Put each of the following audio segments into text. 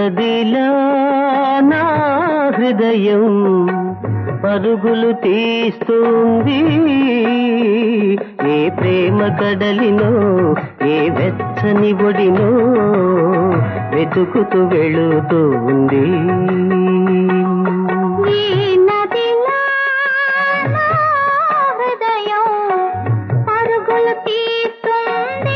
నదిలా నా హృదయం పరుగులు తీస్తుంది ఏ ప్రేమ కడలినో ఏ వెచ్చని ఒడినో వెతుకుతూ వెళుతుంది ఈ నదిలా నా హృదయం పరుగులు తీస్తుంది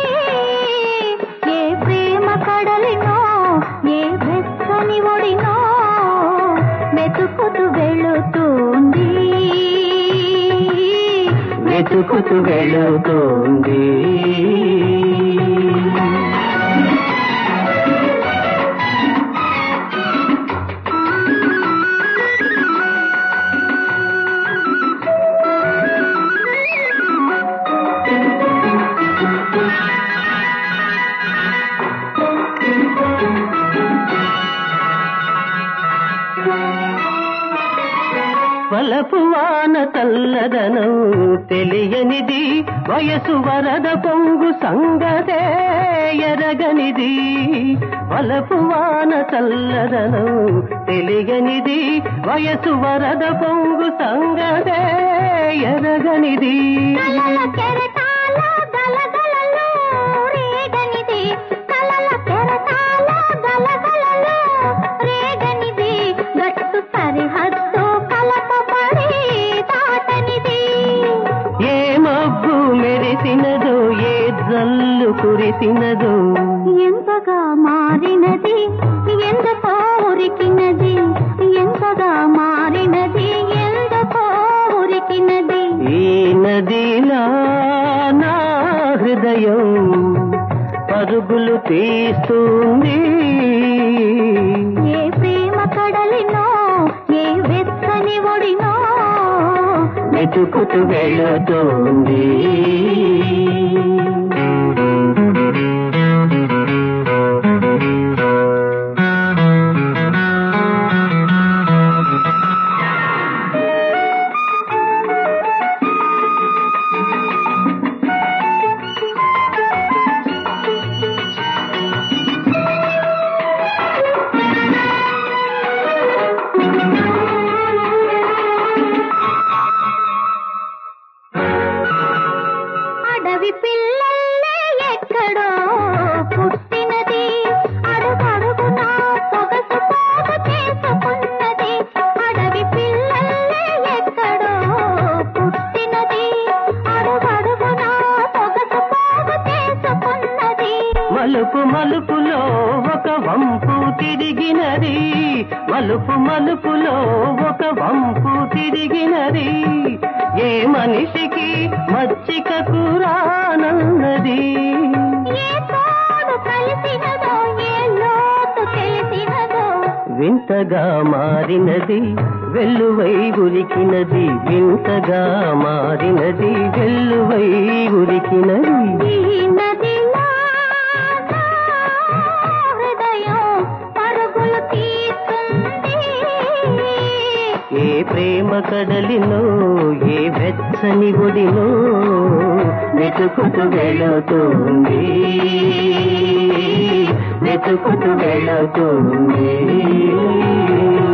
ఏ ప్రేమ కడలినో ఏ వెచ్చని ఒడినో వెతుకుతూ వెళుతుంది వెతుకుతూ వెళుతుంది వలపు వాన తల్లదనం తెలియనిది వయసు వరద పొంగు సంగతే ఎరగనిది వలపు వాన చల్లదనం తెలియనిది వయసు వరద పొంగు సంగతే ఎరగనిది కలల కెరటాల గలగలలో రేగనిది కలల కెరటాల గలగలలో రేగనిది గట్టు సరిహద్దు కలపబడి దాటనిది ఏ మబ్బు మెరిసినదో ఏ జల్లు కురిసినదో ఎంతగా మారినది ఎందుకో ఉరికినది ఎంతగా మారినది ఎందుకో ఉరికినది ఈ నదిలా నా హృదయం పరుగులు తీస్తుంది ఏ ప్రేమ కడలినో ఏ వెచ్చని ఒడినో వెతుకుతూ వెళుతుంది అడవి పిల్లల్లే ఎక్కడో పుట్టినది అడుగడుగునా సొగసు పోగు చేసుకున్నది అడవి పిల్లల్లే ఎక్కడో పుట్టినది అడుగడుగునా సొగసు పోగు చేసుకున్నది మలుపు మలుపులో ఒక వంపు తిరిగినది మలుపు మలుపులో ఒక వంపు తిరిగినది ఏ మనిషికి మచ్చిక కూరానన్నది ఏ తోడు కలిసినదో ఏ లోతు తెలిసినదో వింతగా మారినది వెల్లువై ఉరికినది వింతగా మారినది వెల్లువై ఉరికినది ఈ నదిలా నా హృదయం పరుగులు తీస్తుంది ఏ ప్రేమ కడలినో ఏ వెచ్చని ఒడినో వెతుకుతూ వెళుతుంది వెతుకుతూ వెళుతుంది